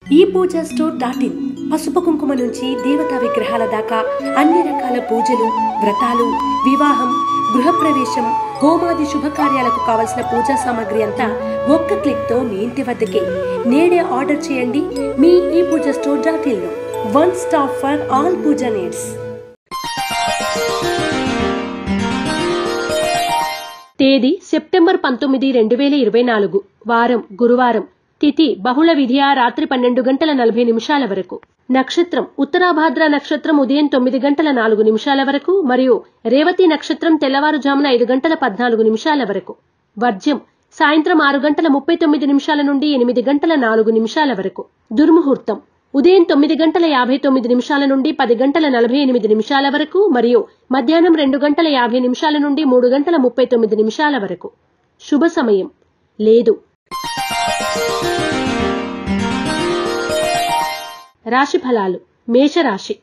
ఈ Pooja store dot in పసుపు కుంకుమ నుంచి దేవతా విగ్రహాల దాకా అన్ని రకాల పూజలు వ్రతాలు వివాహం గృహప్రవేశం హోమాది శుభకార్యాలకు కావలసిన పూజా సామాగ్రి అంతా ఒక్క క్లిక్ తో మీ ఇంటి వద్దకే నేడే ఆర్డర్ చేయండి మీ ఈ పూజ స్టోర్ డాట్ ఇన్ లో one stop for all pooja needs తేదీ సెప్టెంబర్ పంతొమ్మిది రెండు వేల ఇరవై నాలుగు వారం గురువారం తిథి బహుళ విధియ రాత్రి పన్నెండు గంటల నలభై నిమిషాల వరకు నక్షత్రం ఉత్తరాభాద్ర నక్షత్రం ఉదయం తొమ్మిది గంటల నాలుగు నిమిషాల వరకు మరియు రేవతి నక్షత్రం తెల్లవారుజామున ఐదు గంటల పద్నాలుగు నిమిషాల వరకు వర్జ్యం సాయంత్రం ఆరు గంటల ముప్పై తొమ్మిది నిమిషాల నుండి ఎనిమిది గంటల నాలుగు నిమిషాల వరకు దుర్ముహూర్తం ఉదయం తొమ్మిది గంటల యాభై తొమ్మిది నిమిషాల నుండి పది గంటల నలభై ఎనిమిది నిమిషాల వరకు మరియు మధ్యాహ్నం రెండు గంటల యాభై నిమిషాల నుండి మూడు గంటల ముప్పై తొమ్మిది నిమిషాల వరకు శుభ సమయం లేదు రాశి ఫలాలు మేషరాశి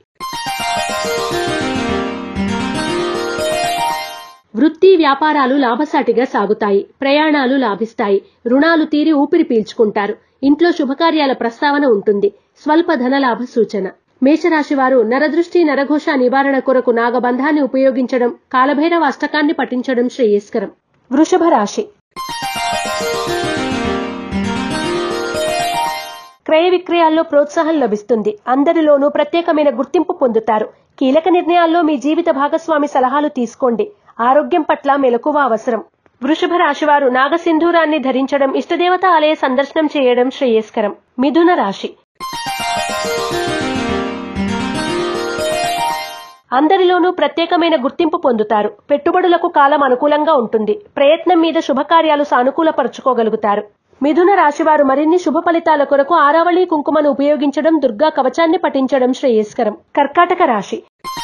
వృత్తి వ్యాపారాలు లాభసాటిగా సాగుతాయి ప్రయాణాలు లాభిస్తాయి రుణాలు తీరి ఊపిరి పీల్చుకుంటారు ఇంట్లో శుభకార్యాల ప్రస్తావన ఉంటుంది స్వల్ప ధనలాభ సూచన మేషరాశి వారు నరదృష్టి నరఘోష నివారణ కొరకు నాగబంధాన్ని ఉపయోగించడం కాలభైరవ అష్టకాన్ని పఠించడం శ్రేయస్కరం వృషభ రాశి క్రయ విక్రయాల్లో ప్రోత్సాహం లభిస్తుంది అందరిలోనూ ప్రత్యేకమైన గుర్తింపు పొందుతారు కీలక నిర్ణయాల్లో మీ జీవిత భాగస్వామి సలహాలు తీసుకోండి ఆరోగ్యం పట్ల మెలకువ అవసరం వృషభ రాశివారు నాగసింధూరాన్ని ధరించడం ఇష్టదేవత ఆలయ సందర్శనం చేయడం శ్రేయస్కరం మిథున రాశి అందరిలోనూ ప్రత్యేకమైన గుర్తింపు పొందుతారు పెట్టుబడులకు కాలం అనుకూలంగా ఉంటుంది ప్రయత్నం మీద శుభకార్యాలు సానుకూలపరుచుకోగలుగుతారు మిథున రాశివారు మరిన్ని శుభ ఫలితాల కొరకు ఆరావళి కుంకుమను ఉపయోగించడం దుర్గా కవచాన్ని పఠించడం శ్రేయస్కరం కర్కాటక రాశి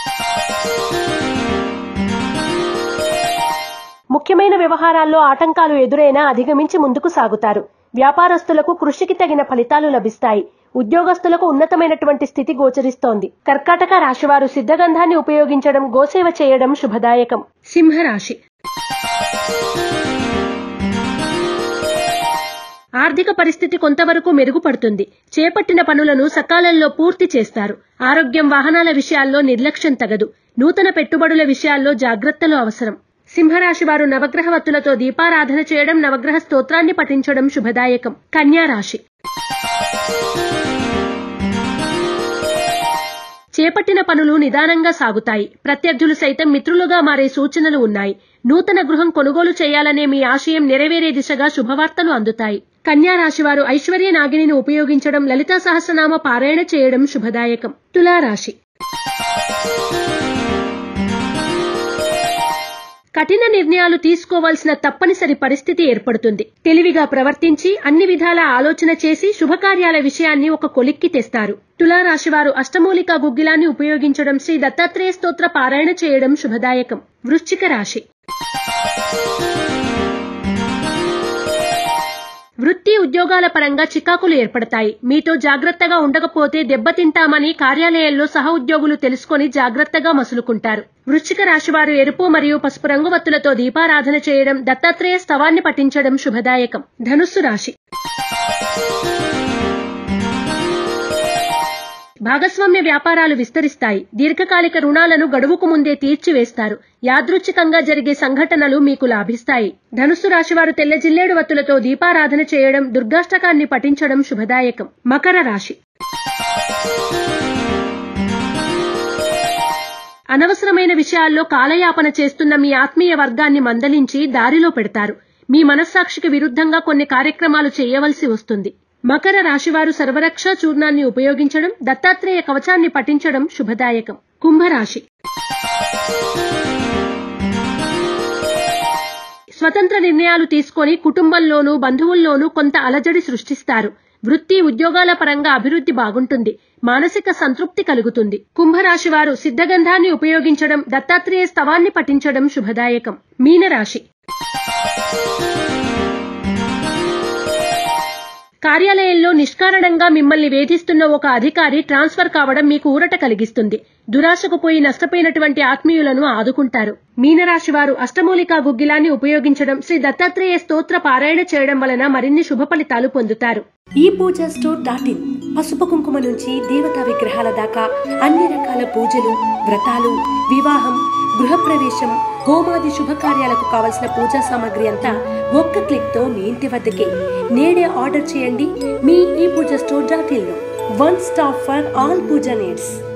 ముఖ్యమైన వ్యవహారాల్లో ఆటంకాలు ఎదురైనా అధిగమించి ముందుకు సాగుతారు వ్యాపారస్తులకు కృషికి తగిన ఫలితాలు లభిస్తాయి ఉద్యోగస్తులకు ఉన్నతమైనటువంటి స్థితి గోచరిస్తోంది కర్కాటక రాశివారు సిద్ధగంధాన్ని ఉపయోగించడం గోసేవ చేయడం శుభదాయకం సింహరాశి ఆర్థిక పరిస్థితి కొంతవరకు మెరుగుపడుతుంది చేపట్టిన పనులను సకాలంలో పూర్తి చేస్తారు ఆరోగ్యం వాహనాల విషయాల్లో నిర్లక్ష్యం తగదు నూతన పెట్టుబడుల విషయాల్లో జాగ్రత్తలు అవసరం సింహరాశి వారు నవగ్రహవత్తులతో దీపారాధన చేయడం నవగ్రహ స్తోత్రాన్ని పఠించడం శుభదాయకం కన్యా రాశి చేపట్టిన పనులు నిదానంగా సాగుతాయి ప్రత్యర్థులు సైతం మిత్రులుగా మారే సూచనలు ఉన్నాయి నూతన గృహం కొనుగోలు చేయాలనే మీ ఆశయం నెరవేరే దిశగా శుభవార్తలు అందుతాయి కన్యా రాశివారు ఐశ్వర్య నాగిని ఉపయోగించడం లలితా సహస్రనామ పారాయణ చేయడం శుభదాయకం తులారాశి కఠిన నిర్ణయాలు తీసుకోవాల్సిన తప్పనిసరి పరిస్థితి ఏర్పడుతుంది తెలివిగా ప్రవర్తించి అన్ని విధాల ఆలోచన చేసి శుభకార్యాల విషయాన్ని ఒక కొలిక్కి తెస్తారు తులారాశివారు అష్టమూలికా గుగ్గిలాన్ని ఉపయోగించడం శ్రీ దత్తాత్రేయ స్తోత్ర పారాయణ చేయడం శుభదాయకం వృశ్చిక రాశి వృత్తి ఉద్యోగాల పరంగా చికాకులు ఏర్పడతాయి మీతో జాగ్రత్తగా ఉండకపోతే దెబ్బతింటామని కార్యాలయాల్లో సహ ఉద్యోగులు తెలుసుకొని జాగ్రత్తగా మసులుకుంటారు వృశ్చిక రాశివారు ఎరుపు మరియు పసుపు రంగు వత్తులతో దీపారాధన చేయడం దత్తాత్రేయ స్తవాన్ని పఠించడం శుభదాయకం ధనుస్సు రాశి భాగస్వామ్య వ్యాపారాలు విస్తరిస్తాయి దీర్ఘకాలిక రుణాలను గడువుకు ముందే తీర్చివేస్తారు యాదృచ్ఛికంగా జరిగే సంఘటనలు మీకు లాభిస్తాయి ధనుస్సు రాశివారు తెల్ల జిల్లేడు వత్తులతో దీపారాధన చేయడం దుర్గాష్టకాన్ని పఠించడం శుభదాయకం మకర రాశి అనవసరమైన విషయాల్లో కాలయాపన చేస్తున్న మీ ఆత్మీయ వర్గాన్ని మందలించి దారిలో పెడతారు మీ మనస్సాక్షికి విరుద్ధంగా కొన్ని కార్యక్రమాలు చేయవలసి వస్తుంది మకర రాశివారు సర్వరక్ష చూర్ణాన్ని ఉపయోగించడం దత్తాత్రేయ కవచాన్ని పఠించడం శుభదాయకం కుంభరాశి స్వతంత్ర నిర్ణయాలు తీసుకొని కుటుంబంలోనూ బంధువుల్లోనూ కొంత అలజడి సృష్టిస్తారు వృత్తి ఉద్యోగాల పరంగా అభివృద్ధి బాగుంటుంది మానసిక సంతృప్తి కలుగుతుంది కుంభరాశి వారు సిద్ధగంధాన్ని ఉపయోగించడం దత్తాత్రేయ స్తవాన్ని పఠించడం శుభదాయకం మీనరాశి కార్యాలయంలో నిష్కారణంగా మిమ్మల్ని వేధిస్తున్న ఒక అధికారి ట్రాన్స్ఫర్ కావడం మీకు ఊరట కలిగిస్తుంది దురాశకు పోయి నష్టపోయినటువంటి ఆత్మీయులను ఆదుకుంటారు మీనరాశి వారు అష్టమూలికా గుగ్గిలాన్ని ఉపయోగించడం శ్రీ దత్తాత్రేయ స్తోత్ర పారాయణ చేయడం వలన మరిన్ని శుభ ఫలితాలు పొందుతారు ఈ పూజ స్టోర్ డాట్ ఇన్ పసుపు కుంకుమ నుంచి దేవతా విగ్రహాల దాకా అన్ని రకాల పూజలు వ్రతాలు వివాహం గృహప్రవేశం హోమాది శుభకార్యాలకు కావలసిన పూజా సామాగ్రి అంతా ఒక్క క్లిక్ తో మీ ఇంటి వద్దకే నేడే ఆర్డర్ చేయండి మీ ఈ పూజ స్టోర్ డాట్ ఇన్ లో one stop for all pooja needs